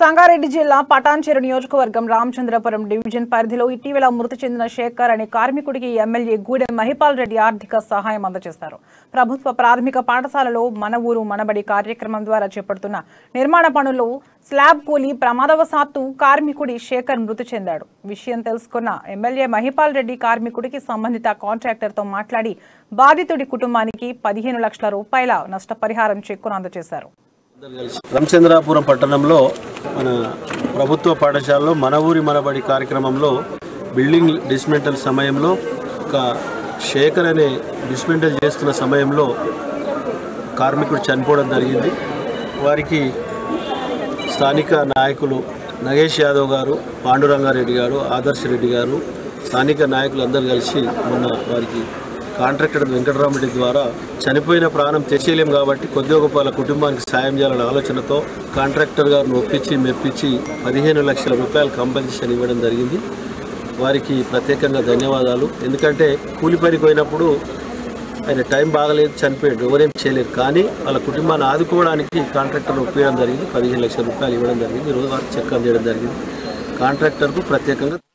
సంగారెడ్డి జిల్లా పటాన్చెరు నియోజకవర్గం రామచంద్రపురం డివిజన్ పరిధిలో ఇటీవల మృతి చెందిన శేఖర్ అనే కార్మికుడికి ఎమ్మెల్యే గూడెం మహిపాల్ రెడ్డి ఆర్థిక సహాయం అందజేశారు ప్రభుత్వ ప్రాథమిక పాఠశాలలో మన ఊరు మనబడి కార్యక్రమం ద్వారా చేపడుతున్న నిర్మాణ పనుల్లో స్లాబ్ కూలి ప్రమాదవశాత్తు కార్మికుడి శేఖర్ మృతి చెందాడు విషయం తెలుసుకున్న ఎమ్మెల్యే మహిపాల్ రెడ్డి కార్మికుడికి సంబంధిత కాంట్రాక్టర్తో మాట్లాడి బాధితుడి కుటుంబానికి పదిహేను లక్షల రూపాయల నష్టపరిహారం చెక్కును అందజేశారు రామచంద్రాపురం పట్టణంలో మన ప్రభుత్వ పాఠశాలలో మన ఊరి మనబడి కార్యక్రమంలో బిల్డింగ్ డిస్మెంటల్ సమయంలో ఒక శేఖర్ అనే డిస్మెంటల్ చేస్తున్న సమయంలో కార్మికుడు చనిపోవడం జరిగింది వారికి స్థానిక నాయకులు నగేష్ యాదవ్ గారు పాండురంగారెడ్డి గారు ఆదర్శ్ రెడ్డి గారు స్థానిక నాయకులు అందరూ కలిసి మొన్న వారికి కాంట్రాక్టర్ వెంకటరామరెడ్డి ద్వారా చనిపోయిన ప్రాణం తెచ్చేయలేం కాబట్టి కొద్దిగా గొప్ప వాళ్ళ కుటుంబానికి సాయం చేయాలనే ఆలోచనతో కాంట్రాక్టర్ గారిని ఒప్పించి మెప్పించి పదిహేను లక్షల రూపాయలు కంపెన్సేషన్ ఇవ్వడం జరిగింది వారికి ప్రత్యేకంగా ధన్యవాదాలు ఎందుకంటే కూలి పనికి పోయినప్పుడు ఆయన టైం బాగలేదు చనిపోయాడు ఎవరేం చేయలేరు కానీ వాళ్ళ కుటుంబాన్ని ఆదుకోవడానికి కాంట్రాక్టర్ ఒప్పించడం జరిగింది పదిహేను లక్షల రూపాయలు ఇవ్వడం జరిగింది ఈరోజు వారికి చెక్ అందజేయడం జరిగింది కాంట్రాక్టర్కు ప్రత్యేకంగా